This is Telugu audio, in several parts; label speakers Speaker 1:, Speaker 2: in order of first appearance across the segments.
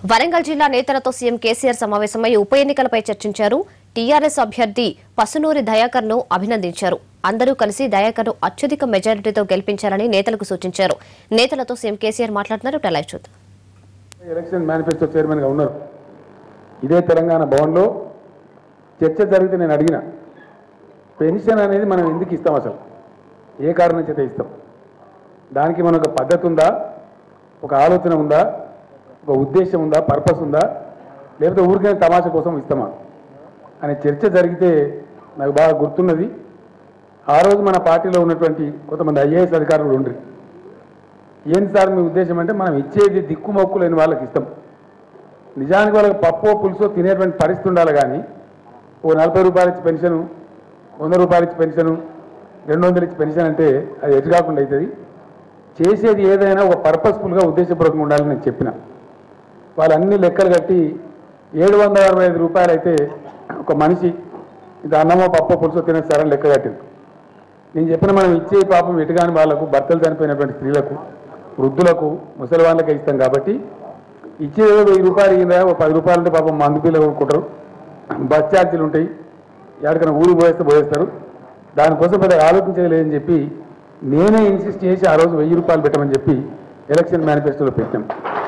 Speaker 1: వరంగల్ జిల్లా నేతలతో సీఎం కేసీఆర్ సమావేశమై ఉప ఎన్నికలపై చర్చించారు టీఆర్ఎస్ అభ్యర్థి పసునూరి దయాకర్ ను అభినందించారు అందరూ కలిసి దయాకర్ ను అత్యధిక మెజారిటీతో గెలిపించాలని నేతలకు సూచించారు నేతలతో సీఎం కేసీఆర్ మాట్లాడుతున్నారు ఇటు లైవ్ చూద్దాం
Speaker 2: ఎలక్షన్ మేనిఫెస్టో చైర్మన్గా ఉన్నారు ఇదే తెలంగాణ భవన్లో చర్చ జరిగితే నేను అడిగిన పెన్షన్ అనేది మనం ఎందుకు ఇస్తాం అసలు ఏ కారణం చేత ఇస్తాం దానికి మన ఒక పద్ధతి ఉందా ఒక ఆలోచన ఉందా ఒక ఉద్దేశం ఉందా పర్పస్ ఉందా లేకపోతే ఊరికే తమాషా కోసం ఇస్తామా అనే చర్చ జరిగితే నాకు బాగా గుర్తున్నది ఆ రోజు మన పార్టీలో ఉన్నటువంటి కొంతమంది ఐఏఎస్ అధికారులు ఉండ్రి ఏంటి సార్ మీ ఉద్దేశం అంటే మనం ఇచ్చేది దిక్కుమొక్కు లేని వాళ్ళకి ఇస్తాం నిజానికి వాళ్ళకి పప్పు పులుసో తినేటువంటి పరిస్థితి ఉండాలి కానీ ఓ నలభై రూపాయలు ఇచ్చి పెన్షను వంద రూపాయలు ఇచ్చి పెన్షను రెండు వందలు ఇచ్చి పెన్షన్ అంటే అది ఎటు కాకుండా అవుతుంది చేసేది ఏదైనా ఒక పర్పస్ఫుల్గా ఉద్దేశపూర్వకంగా ఉండాలని నేను చెప్పిన వాళ్ళు అన్ని లెక్కలు కట్టి ఏడు వందల అరవై ఐదు రూపాయలు అయితే ఒక మనిషి ఇది అన్నమో పప్పు పులుసో తినేస్తారని లెక్క కట్టింది నేను చెప్పిన మనం ఇచ్చే పాపం ఎటుగాని వాళ్ళకు భర్తలు చనిపోయినటువంటి స్త్రీలకు వృద్ధులకు ముసలి వాళ్ళకే ఇస్తాం కాబట్టి ఇచ్చేది ఏదో వెయ్యి రూపాయలు ఇయ్యిందా ఓ పది రూపాయలు ఉంటే పాపం మందు పిల్లలు కొనుక్కుంటారు బస్ ఛార్జీలు ఉంటాయి ఎక్కడికైనా ఊరు పోయేస్తే పోయేస్తారు దానికోసం పెద్ద ఆలోచించలేదని చెప్పి నేనే ఇన్సిస్ట్ చేసి ఆ రోజు వెయ్యి రూపాయలు పెట్టమని చెప్పి ఎలక్షన్ మేనిఫెస్టోలో పెట్టాం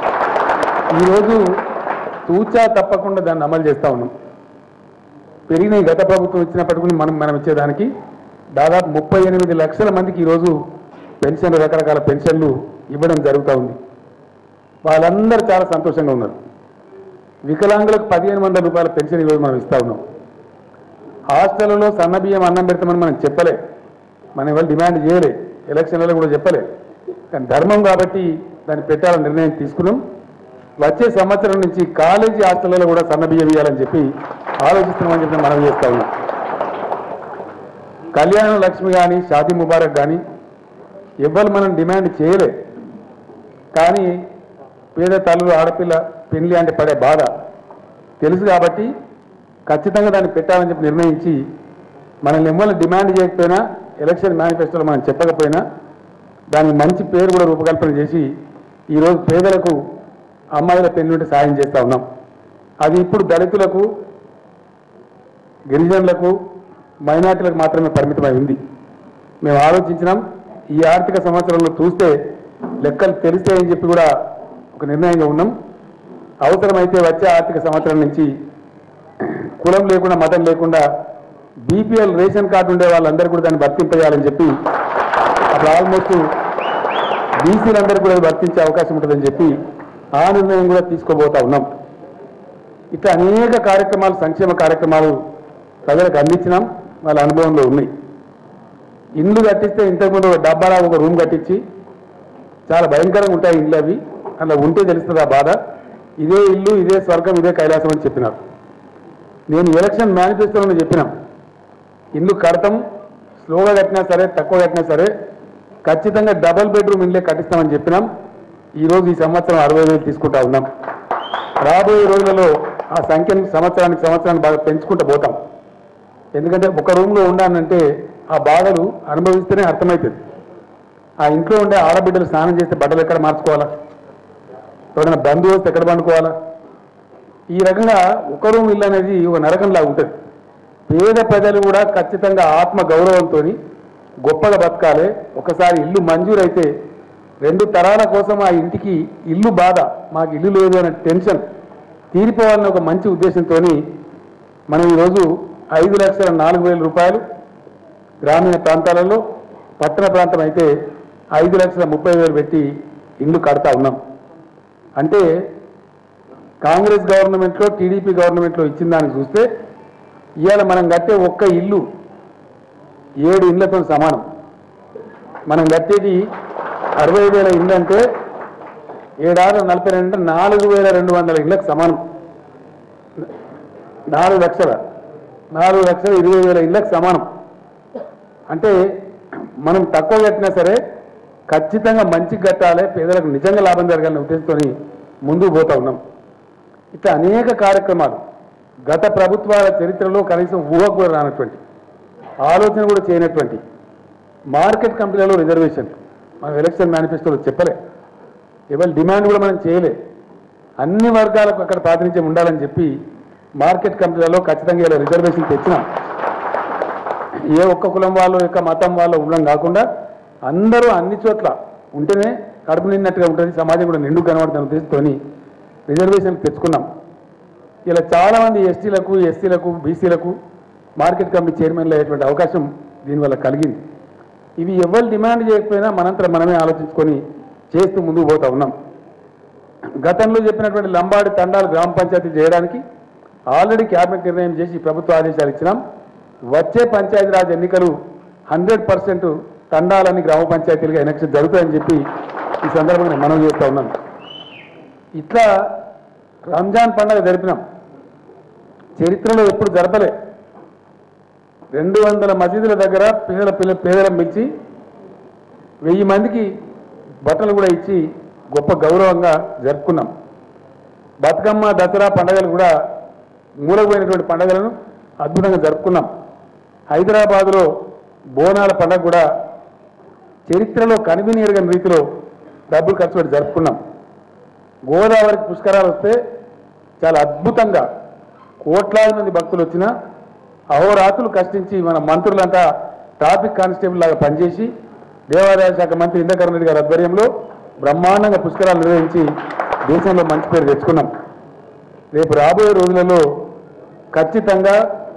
Speaker 2: ఈరోజు తూచా తప్పకుండా దాన్ని అమలు చేస్తా ఉన్నాం పెరిగిన ఈ గత ప్రభుత్వం ఇచ్చినప్పటికీ మనం మనం ఇచ్చేదానికి దాదాపు ముప్పై ఎనిమిది లక్షల మందికి ఈరోజు పెన్షన్లు రకరకాల పెన్షన్లు ఇవ్వడం జరుగుతూ ఉంది వాళ్ళందరూ చాలా సంతోషంగా ఉన్నారు వికలాంగులకు పదిహేను వందల రూపాయల పెన్షన్ ఈరోజు మనం ఇస్తా ఉన్నాం హాస్టళ్లలో సన్న బియ్యం అన్నం పెడతామని మనం చెప్పలే మనం ఇవాళ డిమాండ్ చేయలే ఎలక్షన్లలో కూడా చెప్పలే కానీ ధర్మం కాబట్టి దాన్ని పెట్టాలని నిర్ణయం తీసుకున్నాం వచ్చే సంవత్సరం నుంచి కాలేజీ హాస్టళ్లలో కూడా సన్న బియ్యం ఇవ్వాలని చెప్పి ఆలోచిస్తున్నామని చెప్పి మనం చేస్తా ఉన్నాం కళ్యాణ లక్ష్మి కానీ షాదీ ముబారక్ కానీ ఎవ్వరు మనం డిమాండ్ చేయలే కానీ పేద తల్లులు ఆడపిల్ల పెళ్లి అంటే పడే బాధ తెలుసు కాబట్టి ఖచ్చితంగా దాన్ని పెట్టాలని చెప్పి నిర్ణయించి మనల్ని ఎవ్వరు డిమాండ్ చేయకపోయినా ఎలక్షన్ మేనిఫెస్టోలో మనం చెప్పకపోయినా దానికి మంచి పేరు కూడా రూపకల్పన చేసి ఈరోజు పేదలకు అమ్మాయిల పెళ్లి సాయం చేస్తూ ఉన్నాం అది ఇప్పుడు దళితులకు గిరిజనులకు మైనార్టీలకు మాత్రమే పరిమితమై ఉంది మేము ఆలోచించినాం ఈ ఆర్థిక సంవత్సరంలో చూస్తే లెక్కలు తెలిస్తాయని చెప్పి కూడా ఒక నిర్ణయంగా ఉన్నాం అవసరమైతే వచ్చే ఆర్థిక సంవత్సరం నుంచి కులం లేకుండా మతం లేకుండా బీపీఎల్ రేషన్ కార్డు ఉండే వాళ్ళందరూ కూడా దాన్ని వర్తింపజేయాలని చెప్పి అప్పుడు ఆల్మోస్ట్ బీసీలందరూ కూడా వర్తించే అవకాశం ఉంటుందని చెప్పి ఆ నిర్ణయం కూడా తీసుకోబోతా ఉన్నాం ఇట్లా అనేక కార్యక్రమాలు సంక్షేమ కార్యక్రమాలు ప్రజలకు అందించినాం వాళ్ళ అనుభవంలో ఉన్నాయి ఇండ్లు కట్టిస్తే ఇంతకుముందు ఒక డబ్బాలా ఒక రూమ్ కట్టించి చాలా భయంకరంగా ఉంటాయి ఇండ్లు అవి అలా ఉంటే తెలుస్తుంది ఆ బాధ ఇదే ఇల్లు ఇదే స్వర్గం ఇదే కైలాసం అని చెప్పినారు నేను ఎలక్షన్ మేనిఫెస్టోలో చెప్పినాం ఇల్లు కడతాం స్లోగా కట్టినా సరే తక్కువ కట్టినా సరే ఖచ్చితంగా డబల్ బెడ్రూమ్ ఇల్లే కట్టిస్తామని చెప్పినాం ఈరోజు ఈ సంవత్సరం అరవై వేలు తీసుకుంటా ఉన్నాం రాబోయే రోజులలో ఆ సంఖ్యను సంవత్సరానికి సంవత్సరానికి బాగా పెంచుకుంటూ పోతాం ఎందుకంటే ఒక రూమ్లో ఉండాలంటే ఆ బాధలు అనుభవిస్తేనే అర్థమవుతుంది ఆ ఇంట్లో ఉండే ఆడబిడ్డలు స్నానం చేస్తే బట్టలు ఎక్కడ మార్చుకోవాలా ఎవరైనా బంధువు వస్తే ఎక్కడ పండుకోవాలా ఈ రకంగా ఒక రూమ్ ఇల్లు అనేది ఒక నరకంలా ఉంటుంది పేద ప్రజలు కూడా ఖచ్చితంగా ఆత్మ గౌరవంతో గొప్పగా బతకాలి ఒకసారి ఇల్లు మంజూరైతే రెండు తరాల కోసం ఆ ఇంటికి ఇల్లు బాధ మాకు ఇల్లు లేదు అనే టెన్షన్ తీరిపోవాలనే ఒక మంచి ఉద్దేశంతో మనం ఈరోజు ఐదు లక్షల నాలుగు వేల రూపాయలు గ్రామీణ ప్రాంతాలలో పట్టణ ప్రాంతం అయితే ఐదు లక్షల ముప్పై వేలు పెట్టి ఇల్లు కడతా ఉన్నాం అంటే కాంగ్రెస్ గవర్నమెంట్లో టీడీపీ గవర్నమెంట్లో ఇచ్చిన దాన్ని చూస్తే ఇవాళ మనం కట్టే ఒక్క ఇల్లు ఏడు ఇళ్లతో సమానం మనం కట్టేది అరవై వేల ఇల్లు అంటే ఏడారు నలభై రెండు అంటే నాలుగు వేల రెండు వందల ఇళ్ళకి సమానం నాలుగు లక్షల నాలుగు లక్షల ఇరవై వేల ఇళ్ళకి సమానం అంటే మనం తక్కువ కట్టినా సరే ఖచ్చితంగా మంచిగా కట్టాలి పేదలకు నిజంగా లాభం జరగాలనే ఉద్దేశంతో ముందుకు పోతా ఉన్నాం ఇట్లా అనేక కార్యక్రమాలు గత ప్రభుత్వాల చరిత్రలో కనీసం ఊహకు కూడా రానటువంటి ఆలోచన కూడా చేయనటువంటి మార్కెట్ కంపెనీలలో రిజర్వేషన్ మనం ఎలక్షన్ మేనిఫెస్టోలో చెప్పలే ఎవరి డిమాండ్ కూడా మనం చేయలే అన్ని వర్గాలకు అక్కడ ప్రాతినిధ్యం ఉండాలని చెప్పి మార్కెట్ కమిటీలలో ఖచ్చితంగా ఇలా రిజర్వేషన్ తెచ్చినాం ఏ ఒక్క కులం వాళ్ళు యొక్క మతం వాళ్ళు ఉండడం కాకుండా అందరూ అన్ని చోట్ల ఉంటేనే కడుపు నిన్నట్టుగా ఉంటుంది సమాజం కూడా నిండు కనబడుతున్న ఉద్దేశంతో రిజర్వేషన్ తెచ్చుకున్నాం ఇలా చాలామంది ఎస్టీలకు ఎస్సీలకు బీసీలకు మార్కెట్ కమిటీ చైర్మన్లు అయ్యేటువంటి అవకాశం దీనివల్ల కలిగింది ఇవి ఎవరు డిమాండ్ చేయకపోయినా మనంతరం మనమే ఆలోచించుకొని చేస్తూ ముందుకు పోతా ఉన్నాం గతంలో చెప్పినటువంటి లంబాడి తండాలు గ్రామ పంచాయతీ చేయడానికి ఆల్రెడీ క్యాబినెట్ నిర్ణయం చేసి ప్రభుత్వ ఆదేశాలు ఇచ్చినాం వచ్చే పంచాయతీరాజ్ ఎన్నికలు హండ్రెడ్ పర్సెంట్ తండాలని గ్రామ పంచాయతీలుగా ఎలక్షన్ జరుగుతాయని చెప్పి ఈ సందర్భంగా మనం చేస్తూ ఉన్నాం ఇట్లా రంజాన్ పండుగ జరిపినాం చరిత్రలో ఎప్పుడు జరపలే రెండు వందల మసీదుల దగ్గర పేదల పిల్ల పేదలను పిలిచి వెయ్యి మందికి బట్టలు కూడా ఇచ్చి గొప్ప గౌరవంగా జరుపుకున్నాం బతుకమ్మ దసరా పండుగలు కూడా మూలపోయినటువంటి పండుగలను అద్భుతంగా జరుపుకున్నాం హైదరాబాదులో బోనాల పండుగ కూడా చరిత్రలో కనివిని ఎరగని రీతిలో డబ్బులు ఖర్చు పెట్టి జరుపుకున్నాం గోదావరికి పుష్కరాలు వస్తే చాలా అద్భుతంగా కోట్లాది మంది భక్తులు వచ్చినా అహోరాత్రులు కష్టించి మన మంత్రులంతా ట్రాఫిక్ కానిస్టేబుల్ లాగా పనిచేసి దేవాదాయ శాఖ మంత్రి ఇంద్రకరణ్ రెడ్డి గారి ఆధ్వర్యంలో బ్రహ్మాండంగా పుష్కరాలు నిర్వహించి దేశంలో మంచి పేరు తెచ్చుకున్నాం రేపు రాబోయే రోజులలో ఖచ్చితంగా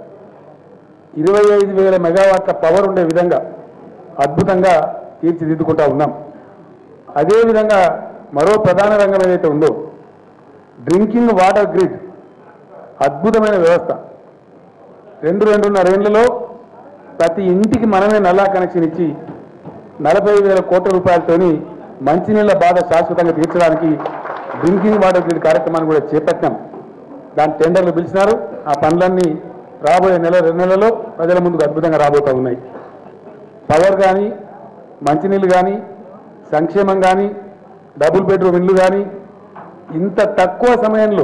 Speaker 2: ఇరవై ఐదు వేల మెగావాట్ల పవర్ ఉండే విధంగా అద్భుతంగా తీర్చిదిద్దుకుంటా ఉన్నాం అదేవిధంగా మరో ప్రధాన రంగం ఏదైతే ఉందో డ్రింకింగ్ వాటర్ గ్రిడ్ అద్భుతమైన వ్యవస్థ రెండు రెండున్నర ఏళ్లలో ప్రతి ఇంటికి మనమే నల్లా కనెక్షన్ ఇచ్చి నలభై వేల కోట్ల రూపాయలతోని మంచినీళ్ళ బాధ శాశ్వతంగా తీర్చడానికి డ్రింకింగ్ వాటర్ గ్రిడ్ కార్యక్రమాన్ని కూడా చేపట్టాం దాని టెండర్లు పిలిచినారు ఆ పనులన్నీ రాబోయే నెల రెండు నెలల్లో ప్రజల ముందుకు అద్భుతంగా రాబోతూ ఉన్నాయి పవర్ కానీ మంచినీళ్ళు కానీ సంక్షేమం కానీ డబుల్ బెడ్రూమ్ ఇల్లు కానీ ఇంత తక్కువ సమయంలో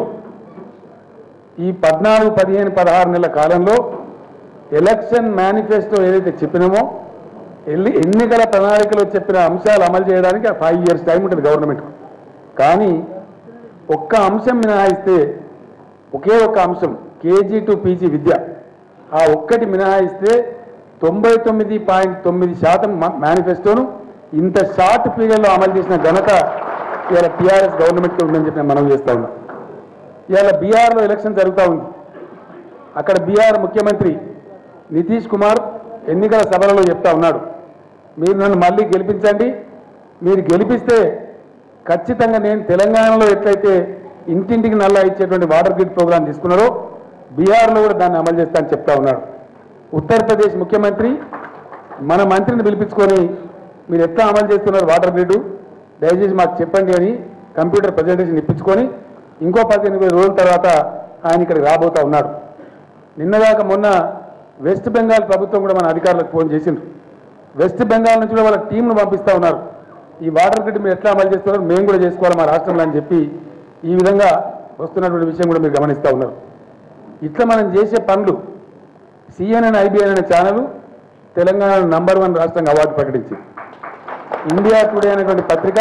Speaker 2: ఈ పద్నాలుగు పదిహేను పదహారు నెలల కాలంలో ఎలక్షన్ మేనిఫెస్టో ఏదైతే చెప్పినామో ఎల్లి ఎన్నికల ప్రణాళికలో చెప్పిన అంశాలు అమలు చేయడానికి ఫైవ్ ఇయర్స్ టైం ఉంటుంది గవర్నమెంట్ కానీ ఒక్క అంశం మినహాయిస్తే ఒకే ఒక్క అంశం కేజీ టు పీజీ విద్య ఆ ఒక్కటి మినహాయిస్తే తొంభై తొమ్మిది పాయింట్ తొమ్మిది శాతం మేనిఫెస్టోను ఇంత షార్ట్ పీరియడ్లో అమలు చేసిన ఘనత ఇవాళ టీఆర్ఎస్ గవర్నమెంట్కి ఉందని చెప్పి నేను మనం చేస్తా ఉన్నా ఇవాళ బీహార్లో ఎలక్షన్ జరుగుతూ ఉంది అక్కడ బీహార్ ముఖ్యమంత్రి నితీష్ కుమార్ ఎన్నికల సభలలో చెప్తా ఉన్నాడు మీరు నన్ను మళ్ళీ గెలిపించండి మీరు గెలిపిస్తే ఖచ్చితంగా నేను తెలంగాణలో ఎట్లయితే ఇంటింటికి నల్లా ఇచ్చేటువంటి వాటర్ గ్రిడ్ ప్రోగ్రాం తీసుకున్నారో బీహార్లో కూడా దాన్ని అమలు చేస్తానని చెప్తా ఉన్నాడు ఉత్తరప్రదేశ్ ముఖ్యమంత్రి మన మంత్రిని పిలిపించుకొని మీరు ఎట్లా అమలు చేస్తున్నారు వాటర్ గ్రిడ్ దయచేసి మాకు చెప్పండి అని కంప్యూటర్ ప్రజెంటేషన్ ఇప్పించుకొని ఇంకో పదిహేను ఇరవై రోజుల తర్వాత ఆయన ఇక్కడికి రాబోతా ఉన్నాడు నిన్నదాకా మొన్న వెస్ట్ బెంగాల్ ప్రభుత్వం కూడా మన అధికారులకు ఫోన్ చేసిండ్రు వెస్ట్ బెంగాల్ నుంచి కూడా వాళ్ళ టీంను పంపిస్తా ఉన్నారు ఈ వాటర్ గ్రిడ్ మీరు ఎట్లా అమలు చేస్తున్నారు మేము కూడా చేసుకోవాలి మా రాష్ట్రంలో అని చెప్పి ఈ విధంగా వస్తున్నటువంటి విషయం కూడా మీరు గమనిస్తూ ఉన్నారు ఇట్లా మనం చేసే పనులు సిఎన్ఎన్ ఐబిఎన్ అనే ఛానల్ తెలంగాణ నంబర్ వన్ రాష్ట్రంగా అవార్డు ప్రకటించింది ఇండియా టుడే అనేటువంటి పత్రిక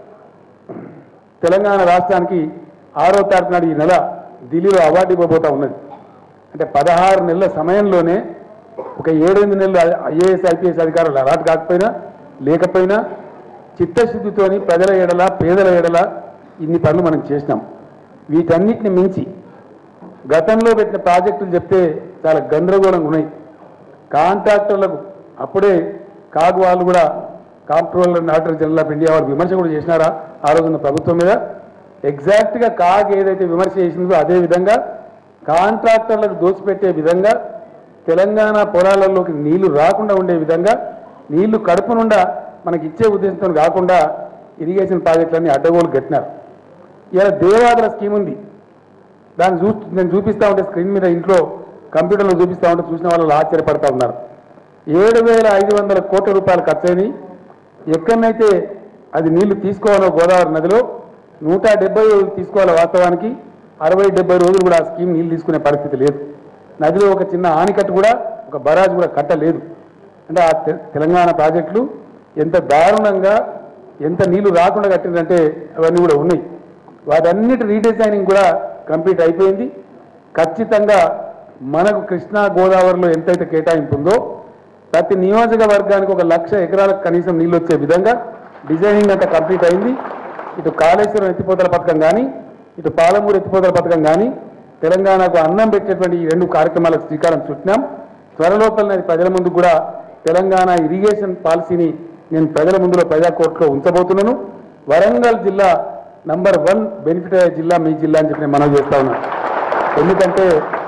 Speaker 2: తెలంగాణ రాష్ట్రానికి ఆరో తారీఖు నాడు ఈ నెల ఢిల్లీలో అవార్డు ఇవ్వబోతా ఉన్నది అంటే పదహారు నెలల సమయంలోనే ఒక ఏడెనిమిది నెలలు ఐఏఎస్ ఐపీఎస్ అధికారులు అలాట్ కాకపోయినా లేకపోయినా చిత్తశుద్ధితోని ప్రజల ఎడల పేదల ఎడల ఇన్ని పనులు మనం చేసినాం వీటన్నిటిని మించి గతంలో పెట్టిన ప్రాజెక్టులు చెప్తే చాలా గందరగోళంగా ఉన్నాయి కాంట్రాక్టర్లకు అప్పుడే కాగు వాళ్ళు కూడా comptroller and auditor general of India వాళ్ళు విమర్శ కూడా చేసినారా ఆ రోజున ప్రభుత్వం మీద ఎగ్జాక్ట్గా కాగ్ ఏదైతే విమర్శ చేసిందో అదే విధంగా కాంట్రాక్టర్లకు దోచిపెట్టే విధంగా తెలంగాణ పొలాలలోకి నీళ్లు రాకుండా ఉండే విధంగా నీళ్లు కడుపు నుండా మనకి ఇచ్చే ఉద్దేశంతో కాకుండా ఇరిగేషన్ ప్రాజెక్టులన్నీ అడ్డగోలు కట్టినారు ఇలా దేవాదుల స్కీమ్ ఉంది దాన్ని చూ నేను చూపిస్తా ఉంటే స్క్రీన్ మీద ఇంట్లో కంప్యూటర్లో చూపిస్తా ఉంటే చూసిన వాళ్ళు ఆశ్చర్యపడతా ఉన్నారు ఏడు వేల ఐదు వందల కోట్ల రూపాయలు ఖర్చయినాయి ఎక్కడనైతే అది నీళ్లు తీసుకోవాలో గోదావరి నదిలో నూట డెబ్బై రోజులు తీసుకోవాలి వాస్తవానికి అరవై డెబ్బై రోజులు కూడా ఆ స్కీమ్ నీళ్లు తీసుకునే పరిస్థితి లేదు నదిలో ఒక చిన్న ఆనికట్టు కూడా ఒక బరాజ్ కూడా కట్టలేదు అంటే ఆ తె- తెలంగాణ ప్రాజెక్టులు ఎంత దారుణంగా ఎంత నీళ్లు రాకుండా కట్టిందంటే అవన్నీ కూడా ఉన్నాయి వాటన్నిటి రీడిజైనింగ్ కూడా కంప్లీట్ అయిపోయింది ఖచ్చితంగా మనకు కృష్ణా గోదావరిలో ఎంతైతే కేటాయింపు ఉందో ప్రతి నియోజకవర్గానికి ఒక లక్ష ఎకరాలకు కనీసం నీళ్ళు వచ్చే విధంగా డిజైనింగ్ అంతా కంప్లీట్ అయింది ఇటు కాళేశ్వరం ఎత్తిపోతల పథకం కానీ ఇటు పాలమూరు ఎత్తిపోతల పథకం కానీ తెలంగాణకు అన్నం పెట్టేటువంటి ఈ రెండు కార్యక్రమాలకు శ్రీకారం చుట్టినాం త్వరలోపల నేను ప్రజల ముందు కూడా తెలంగాణ ఇరిగేషన్ పాలసీని నేను ప్రజల ముందులో ప్రజా కోర్టులో ఉంచబోతున్నాను వరంగల్ జిల్లా నంబర్ వన్ బెనిఫిట్ అయ్యే జిల్లా మీ జిల్లా అని చెప్పి నేను మనవి చేస్తా ఉన్నాను ఎందుకంటే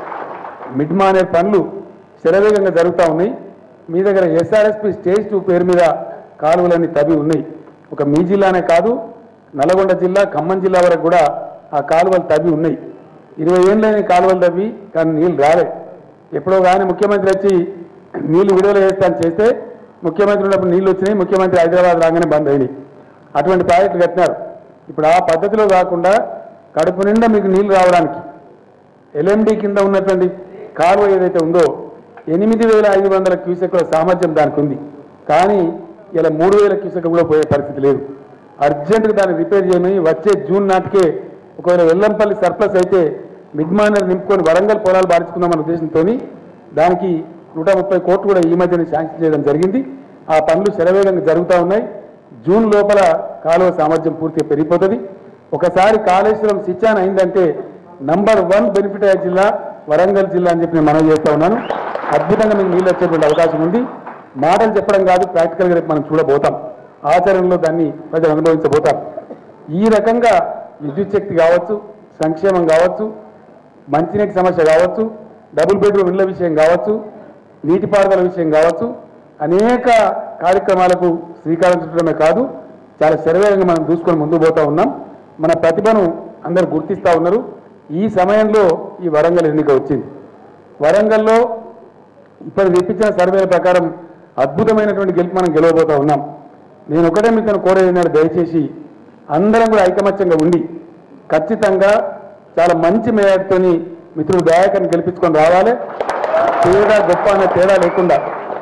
Speaker 2: మిడ్ మానే పనులు శరవేగంగా జరుగుతూ ఉన్నాయి మీ దగ్గర ఎస్ఆర్ఎస్పి స్టేజ్ టూ పేరు మీద కాలువలన్నీ తవ్వి ఉన్నాయి ఒక మీ జిల్లానే కాదు నల్గొండ జిల్లా ఖమ్మం జిల్లా వరకు కూడా ఆ కాలువలు తవ్వి ఉన్నాయి ఇరవై ఏళ్ళని కాలువలు తవ్వి కానీ నీళ్ళు రాలే ఎప్పుడో కానీ ముఖ్యమంత్రి వచ్చి నీళ్లు విడుదల చేస్తాను చేస్తే ముఖ్యమంత్రి ఉన్నప్పుడు నీళ్లు వచ్చినాయి ముఖ్యమంత్రి హైదరాబాద్ రాగానే బంద్ అయినాయి అటువంటి ప్రాజెక్టులు కట్టినారు ఇప్పుడు ఆ పద్ధతిలో కాకుండా కడుపు నిండా మీకు నీళ్లు రావడానికి ఎల్ఎండి కింద ఉన్నటువంటి కాలువ ఏదైతే ఉందో ఎనిమిది వేల ఐదు వందల క్యూసెక్ల సామర్థ్యం దానికి ఉంది కానీ ఇలా మూడు వేల క్యూసెక్ కూడా పోయే పరిస్థితి లేదు అర్జెంటుగా దాన్ని రిపేర్ చేయమని వచ్చే జూన్ నాటికే ఒకవేళ వెల్లంపల్లి సర్ప్లస్ అయితే మిడ్మానర్ నింపుకొని వరంగల్ పొలాలు బారించుకుందామన్న ఉద్దేశంతో దానికి నూట ముప్పై కోట్లు కూడా ఈ మధ్యన శాంక్షన్ చేయడం జరిగింది ఆ పనులు శరవేగంగా జరుగుతూ ఉన్నాయి జూన్ లోపల కాలువ సామర్థ్యం పూర్తిగా పెరిగిపోతుంది ఒకసారి కాళేశ్వరం సిచ్చాన్ అయిందంటే నంబర్ వన్ బెనిఫిట్ అయ్యే జిల్లా వరంగల్ జిల్లా అని చెప్పి నేను మనవి చేస్తా ఉన్నాను అద్భుతంగా మీకు నీళ్ళు వచ్చేటువంటి అవకాశం ఉంది మాటలు చెప్పడం కాదు ప్రాక్టికల్గా రేపు మనం చూడబోతాం ఆచరణలో దాన్ని ప్రజలు అనుభవించబోతాం ఈ రకంగా విద్యుత్ శక్తి కావచ్చు సంక్షేమం కావచ్చు మంచినీటి సమస్య కావచ్చు డబుల్ బెడ్రూమ్ ఇళ్ల విషయం కావచ్చు నీటిపారుదల విషయం కావచ్చు అనేక కార్యక్రమాలకు శ్రీకారం చుట్టడమే కాదు చాలా శరవేగంగా మనం దూసుకొని ముందుకు పోతా ఉన్నాం మన ప్రతిభను అందరు గుర్తిస్తూ ఉన్నారు ఈ సమయంలో ఈ వరంగల్ ఎన్నిక వచ్చింది వరంగల్లో ఇప్పుడు తెప్పించిన సర్వేల ప్రకారం అద్భుతమైనటువంటి గెలుపు మనం గెలవబోతా ఉన్నాం నేను ఒకటే మీకు కోరేది ఏంటంటే దయచేసి అందరం కూడా ఐకమత్యంగా ఉండి ఖచ్చితంగా చాలా మంచి మేయర్తోని మిత్రుడు దయాకర్ని గెలిపించుకొని రావాలి పేద గొప్ప అనే తేడా లేకుండా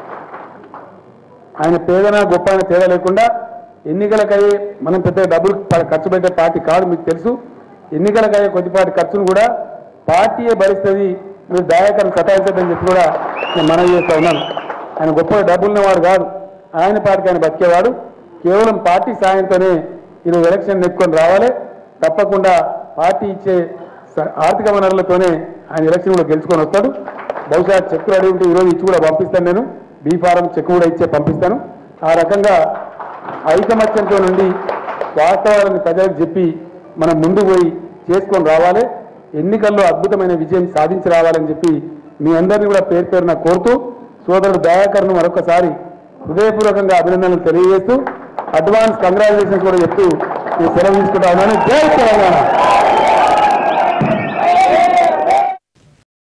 Speaker 2: ఆయన పేదనా గొప్ప అనే తేడా లేకుండా ఎన్నికలకయ్యే మనం పెద్ద డబ్బులు ప- ఖర్చు పెట్టే పార్టీ కాదు మీకు తెలుసు ఎన్నికలకయ్యే కొద్దిపాటి ఖర్చును కూడా పార్టీయే భరిస్తుంది మీరు దయాకరణ సతాయించదని చెప్పి కూడా నేను మనవి చేస్తా ఉన్నాను ఆయన గొప్ప డబ్బులున్నవాడు కాదు ఆయన పార్టీకి ఆయన బతికేవాడు కేవలం పార్టీ సాయంతోనే ఈరోజు ఎలక్షన్ నెట్టుకొని రావాలి తప్పకుండా పార్టీ ఇచ్చే స- ఆర్థిక వనరులతోనే ఆయన ఎలక్షన్ కూడా గెలుచుకొని వస్తాడు బహుశా చెక్కులు అడిగి ఉంటే ఈరోజు ఇచ్చి కూడా పంపిస్తాను నేను బీ ఫారం చెక్ కూడా ఇచ్చే పంపిస్తాను ఆ రకంగా ఐకమత్యంతో నుండి వాస్తవాలను ప్రజలకు చెప్పి మనం ముందు పోయి చేసుకొని రావాలి ఎన్నికల్లో అద్భుతమైన విజయం సాధించి రావాలని చెప్పి మీ అందరినీ కూడా పేరు పేరున కోరుతూ సోదరుడు దయాకర్ను మరొకసారి హృదయపూర్వకంగా అభినందనలు తెలియజేస్తూ అడ్వాన్స్ కంగ్రాచులేషన్స్ కూడా చెప్తూ ఈ సెలవు తీసుకుంటా ఉన్నాను జై తెలంగాణ